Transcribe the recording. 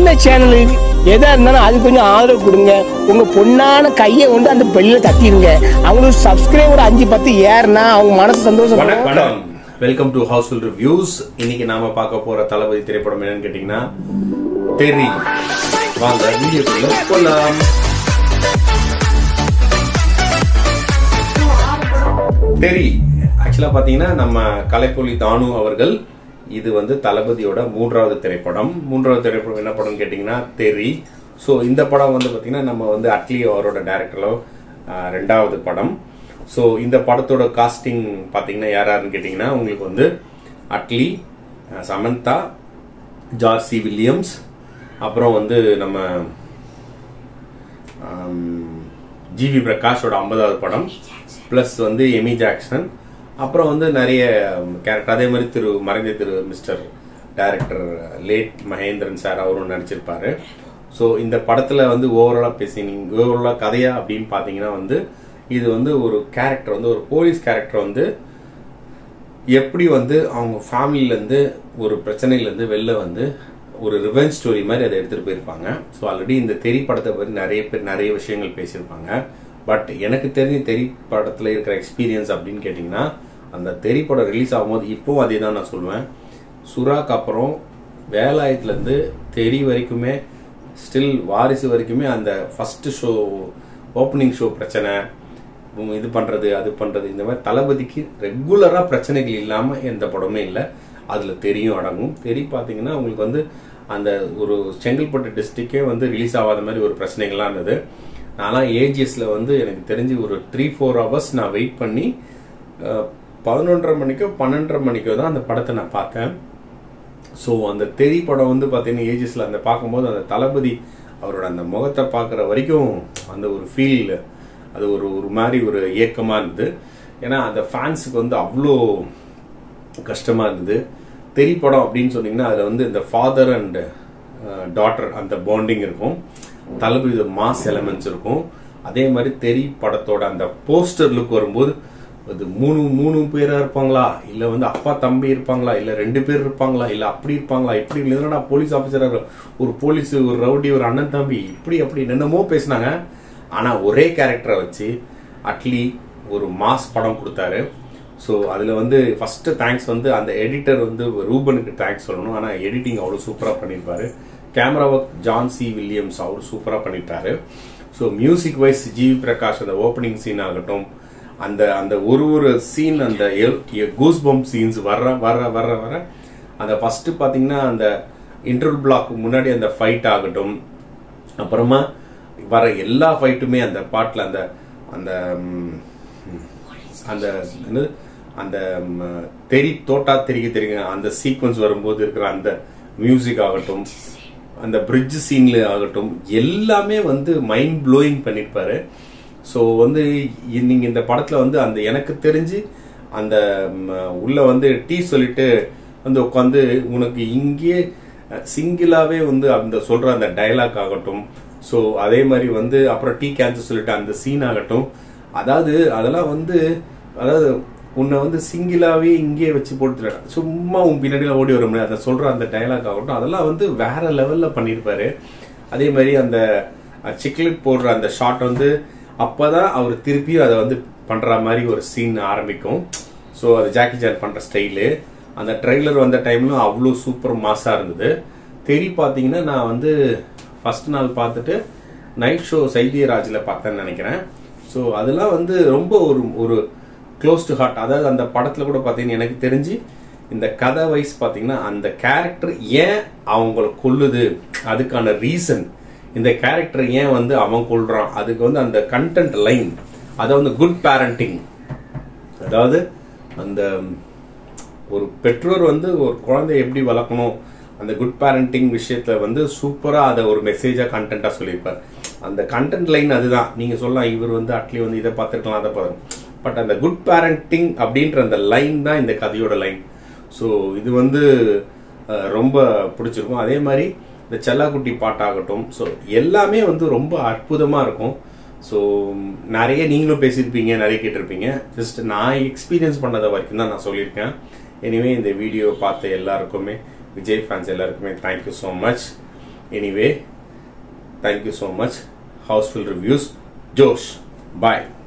சின்ன சேனலு எதா இருந்தாலும் அது கொஞ்சம் ஆதரவு கொடுங்க உங்க பொண்ணான கையை கொண்டு அந்த பெல்லில தட்டிடுங்க அவங்களுக்கு சப்ஸ்கிரைபர் அஞ்சு பத்து ஏறுனா அவங்க மனசு சந்தோஷம் வணக்கம் வெல்கம் டு ஹவுஸ்ஃபுல் ரிவ்யூஸ் இன்னைக்கு நாம பார்க்க போற தளபதி திரைப்படம் என்னன்னு கேட்டீங்கன்னா தெரி வாங்க வீடியோக்குள்ள போலாம் தெரி ஆக்சுவலா பாத்தீங்கன்னா நம்ம கலைப்பொலி தானு அவர்கள் இது வந்து தளபதியோட மூன்றாவது திரைப்படம் மூன்றாவது திரைப்படம் என்ன படம்னு கேட்டீங்கன்னா தெரி ஸோ இந்த படம் வந்து பாத்தீங்கன்னா நம்ம வந்து அட்லி அவரோட டைரக்டர்ல ரெண்டாவது படம் ஸோ இந்த படத்தோட காஸ்டிங் பார்த்தீங்கன்னா யார் யாருன்னு கேட்டிங்கன்னா உங்களுக்கு வந்து அட்லி அஹ், சமந்தா ஜார்சி வில்லியம்ஸ் அப்புறம் வந்து நம்ம ஜிவி பிரகாஷோட ஐம்பதாவது படம் ப்ளஸ் வந்து எமி ஜாக்சன் அப்புறம் வந்து நிறைய கேரக்டர் அதே மாதிரி திரு மறைந்த திரு mister director late Mahendran sir அவரும் நடிச்சிருப்பாரு ஸோ இந்த படத்தில் வந்து ஓவராலாக பேசி நீங்கள் ஓவராலாக கதையா அப்படின்னு பார்த்தீங்கன்னா வந்து இது வந்து ஒரு கேரக்டர் வந்து ஒரு போலீஸ் கேரக்டர் வந்து எப்படி வந்து அவங்க ஃபேமிலிலேருந்து ஒரு பிரச்சனையிலேருந்து வெளில வந்து ஒரு ரிவெஞ்ச் ஸ்டோரி மாதிரி அதை எடுத்துகிட்டு போயிருப்பாங்க ஸோ ஆல்ரெடி இந்த தெரி படத்தை பற்றி நிறைய பேர் நிறைய விஷயங்கள் பேசியிருப்பாங்க பட் எனக்கு தெரிஞ்ச தெரி படத்தில் இருக்கிற எக்ஸ்பீரியன்ஸ் அப்படின்னு கேட்டிங்கன்னா அந்த தெரி படம் ரிலீஸ் ஆகும்போது இப்போவும் அதே தான் நான் சொல்லுவேன் சுறாக்கு அப்புறம் வேலாயத்துலேருந்து தெரி வரைக்குமே ஸ்டில் வாரிசு வரைக்குமே அந்த ஃபர்ஸ்ட் ஷோ ஓப்பனிங் ஷோ பிரச்சனை உம் இது பண்றது அது பண்றது இந்த மாதிரி தளபதிக்கு ரெகுலரா பிரச்சனைகள் இல்லாம எந்த படமே இல்லை அதுல தெரியும் அடங்கும் தெரி பாத்தீங்கன்னா உங்களுக்கு வந்து அந்த ஒரு செங்கல்பட்டு டிஸ்ட்ரிக்டே வந்து ரிலீஸ் ஆகாத மாதிரி ஒரு பிரச்சனைகள்லாம் இருந்தது நான்லாம் ஏஜிஎஸ்ல வந்து எனக்கு தெரிஞ்சு ஒரு த்ரீ ஃபோர் ஹவர்ஸ் நான் வெயிட் பண்ணி அஹ், பதினொன்றரை மணிக்கோ பன்னெண்டரை மணிக்கோ தான் அந்த படத்தை நான் பார்த்தேன் ஸோ அந்த தெரி படம் வந்து பார்த்தீங்கன்னா ஏஜஸ்ல அந்த பார்க்கும்போது அந்த தளபதி அவரோட அந்த முகத்தை பார்க்குற வரைக்கும் அந்த ஒரு ஃபீல் அது ஒரு ஒரு மாதிரி ஒரு ஏக்கமாக இருந்தது ஏன்னா அந்த ஃபேன்ஸுக்கு வந்து அவ்வளோ கஷ்டமாக இருந்தது தெரி படம் அப்படின்னு சொன்னீங்கன்னா அதில் வந்து இந்த ஃபாதர் அண்ட் டாட்டர் அந்த பாண்டிங் இருக்கும் தளபதி மாஸ் எலமெண்ட்ஸ் இருக்கும் அதே மாதிரி தெரி படத்தோட அந்த போஸ்டர் லுக் வரும்போது அது மூணு மூணு பேரா இருப்பாங்களா இல்ல வந்து அப்பா தம்பி இருப்பாங்களா இல்ல ரெண்டு பேர் இருப்பாங்களா இல்ல அப்படி இருப்பாங்களா இப்படி இல்லைன்னா போலீஸ் ஆபீசரா ஒரு போலீஸ் ஒரு ரவுடி ஒரு அண்ணன் தம்பி இப்படி அப்படி என்னென்னமோ பேசினாங்க ஆனா ஒரே கேரக்டரை வச்சு அட்லி ஒரு மாஸ் படம் கொடுத்தாரு ஸோ அதில் வந்து ஃபர்ஸ்ட் தேங்க்ஸ் வந்து அந்த எடிட்டர் வந்து ரூபனுக்கு தேங்க்ஸ் சொல்லணும் ஆனால் எடிட்டிங் அவ்வளோ சூப்பராக பண்ணியிருப்பாரு camera work John C Williams அவர் சூப்பராக பண்ணிட்டாரு so music wise GV Prakash அந்த ஓப்பனிங் சீன் ஆகட்டும் அந்த அந்த ஒரு ஒரு சீன் அந்த கூஸ் பம்ப் சீன்ஸ் வர்ற வர்ற வர்ற வர அந்த ஃபர்ஸ்ட் பார்த்தீங்கன்னா அந்த இன்டர்வல் பிளாக் முன்னாடி அந்த ஃபைட் ஆகட்டும் அப்புறமா வர எல்லா ஃபைட்டுமே அந்த பாட்டில் அந்த அந்த ம், அந்த என்னது அந்த ம், தெரி தோட்டா தெரிய தெரியுங்க அந்த சீக்வன்ஸ் வரும்போது இருக்கிற அந்த மியூசிக் ஆகட்டும் அந்த பிரிட்ஜ் சீன்ல ஆகட்டும் எல்லாமே வந்து மைண்ட் ப்ளோயிங் பண்ணிருப்பாரு ஸோ வந்து இ- நீங்க இந்த படத்துல வந்து அந்த எனக்கு தெரிஞ்சு அந்த ம், உள்ள வந்து டீ சொல்லிட்டு வந்து உட்காந்து உனக்கு இங்கே சிங்கிளாவே வந்து அந்த சொல்ற அந்த டயலாக் ஆகட்டும் ஸோ அதே மாதிரி வந்து அப்புறம் டீ கேன்சர் சொல்லிட்டு அந்த சீன் ஆகட்டும் அதாவது அதெல்லாம் வந்து அதாவது உன்னை வந்து சிங்கிளாவே இங்கே வச்சு போட்டு சும்மா உன் பின்னாடியில ஓடி வர முடியாது அதை சொல்ற அந்த டயலாக் ஆகட்டும் அதெல்லாம் வந்து வேற லெவல்ல பண்ணியிருப்பாரு அதே மாதிரி அந்த சிக்லெட் போடுற அந்த ஷாட் வந்து அப்பதான் அவர் திருப்பியும் அதை வந்து பண்ற மாதிரி ஒரு சீன் ஆரம்பிக்கும் ஸோ அது ஜாக்கி ஜான் பண்ற ஸ்டைலு அந்த ட்ரெய்லர் வந்த டைம்லும் அவ்வளோ சூப்பர் மாஸா இருந்தது தெரி பார்த்தீங்கன்னா நான் வந்து ஃபர்ஸ்ட் நாள் பார்த்துட்டு நைட் ஷோ சைதியராஜில் பார்த்தேன்னு நினைக்கிறேன் ஸோ அதெல்லாம் வந்து ரொம்ப ஒரு ஒரு க்ளோஸ் டு ஹார்ட் அதாவது அந்த படத்தில் கூட பார்த்தீங்கன்னா எனக்கு தெரிஞ்சு இந்த கதை வைஸ் பார்த்தீங்கன்னா அந்த கேரக்டர் ஏன் அவங்கள கொல்லுது அதுக்கான ரீசன் இந்த கேரக்டர் ஏன் வந்து அவன் கொல்றான் அதுக்கு வந்து அந்த கண்டென்ட் லைன் அதை வந்து குட் பேரண்டிங் அதாவது அந்த ஒரு பெற்றோர் வந்து ஒரு குழந்தைய எப்படி வளர்க்கணும் அந்த குட் பேரண்டிங் விஷயத்துல வந்து சூப்பரா அதை ஒரு மெசேஜா கண்டென்ட்டா சொல்லியிருப்பார் அந்த கண்டென்ட் லைன் அதுதான் நீங்க சொல்லலாம் இவர் வந்து அட்லி வந்து இதை பார்த்துருக்கலாம் அதை பார்த்து பட் அந்த குட் பேரண்டிங் அப்படின்ற அந்த லைன் தான் இந்த கதையோட லைன் ஸோ இது வந்து அஹ், ரொம்ப பிடிச்சிருக்கும் அதே மாதிரி இந்த செல்லாக்குட்டி பாட்டாகட்டும் ஸோ எல்லாமே வந்து ரொம்ப அற்புதமா இருக்கும் ஸோ நிறைய நீங்களும் பேசியிருப்பீங்க நிறைய கேட்டிருப்பீங்க ஜஸ்ட் நான் எக்ஸ்பீரியன்ஸ் பண்ணதை வரைக்கும் தான் நான் சொல்லியிருக்கேன் எனிவே இந்த வீடியோ பார்த்த எல்லாருக்குமே விஜய் ஃபேன்ஸ் எல்லாருக்குமே thank you so much anyway thank you so much housefull reviews Josh பாய்